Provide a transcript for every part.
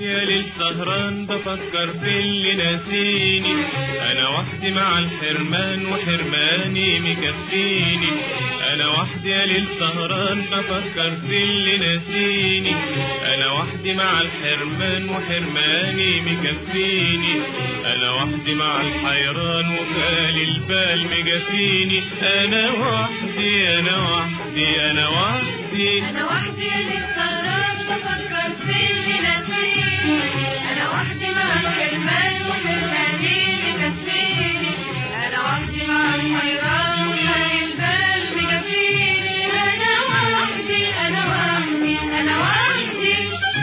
وحدي يا ليل سهران بفكر في اللي ناسيني انا وحدي مع الحرمان وحرماني مكفيني انا وحدي يا ليل سهران بفكر في اللي ناسيني انا وحدي مع الحرمان وحرماني مكفيني انا وحدي مع الحيران وخالي البال مجفيني انا وحدي انا وحدي انا وحدي أنا وحدي للسهران بفكر في اللي ناسيني أنا وحدي مع الحرمان وحرماني مكفيني أنا وحدي مع الحيران وخالي البال مكفيني أنا وحدي أنا وحدي أنا وحدي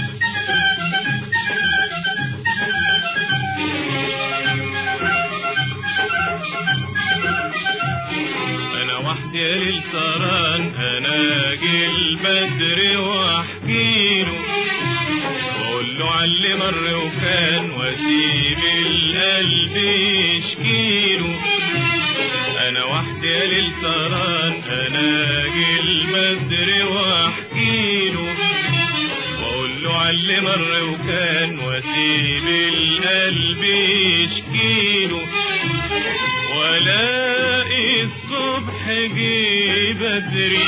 انا وحدي يا ليل سهران انا اجي البدر واحكيله واقول له على اللي مر وكان واسيب القلب يشكيله انا وحدي يا ليل سهران انا اجي البدر واحكيله واقول له على اللي مر وكان واسيب القلب يشكيله والاقي الصبح جه بدري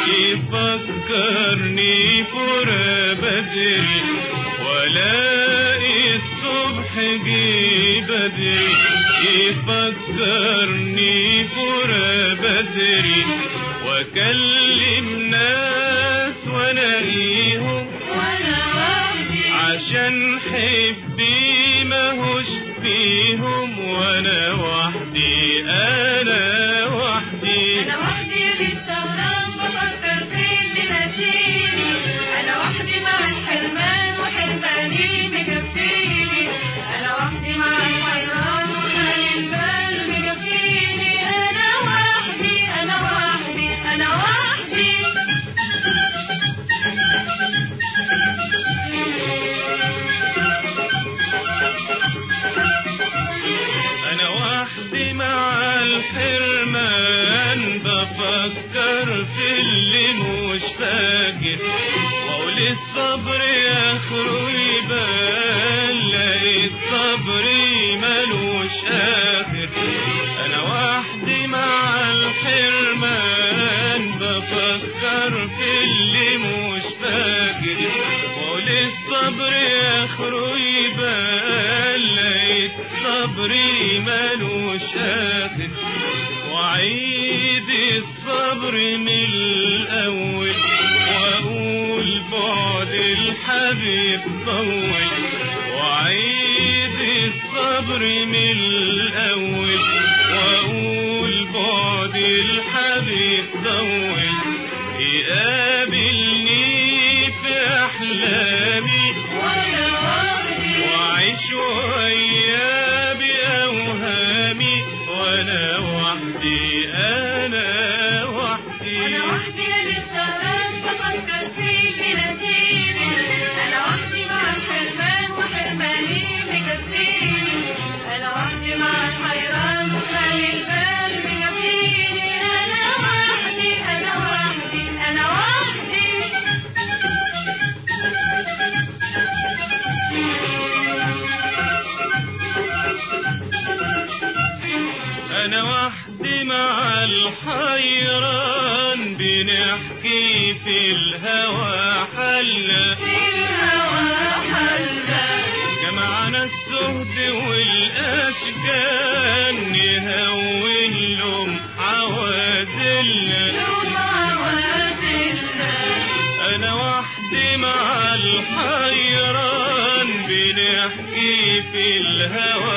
يفكرني فرا بدري والاقي الصبح جه بدري يفكرني فرا بدري واكلم ناس والاقيهم وأنا وحدي عشان حبي ماهوش فيهم وانا وحدي انا وحدي أنا وحدي للسهران بفكر في اللي ناسيني أنا وحدي مع الحرمان وحرماني مكفيني أنا وحدي مع الحيران وخالي البال مكفيني أنا وحدي أنا وحدي أنا وحدي انا وحدي مع الحرمان بفكر في اللي مش فاكر واقول الصبر اخره يبان لاقي الصبر ملوش اخر انا وحدي مع الحرمان بفكر في اللي مش فاكر واقول الصبر اخره يبان لقيت صبري ملوش اخر وعيد الصبر من الاول واقول بعد الحبيب طول وعيد الصبر من الاول واقول بعد الحبيب طول يقابلني في احلامي وأنا وحدي وأعيش وياه بأوهامي وأنا وحدي أنا وحدي أنا وحدي للسهران بفكر في اللي ناسيني أنا وحدي مع الحرمان وحرماني مكفيني أنا وحدي مع الحيران وخالي البال مكفيني أنا وحدي أنا وحدي أنا وحدي أنا وحدي مع الحيران بنحكي في الهوى حلة في الهوى حلة جمعنا الزهد والأشجان نهون لهم عوازلنا يوم عوازلنا أنا وحدي مع الحيران بنحكي في الهوى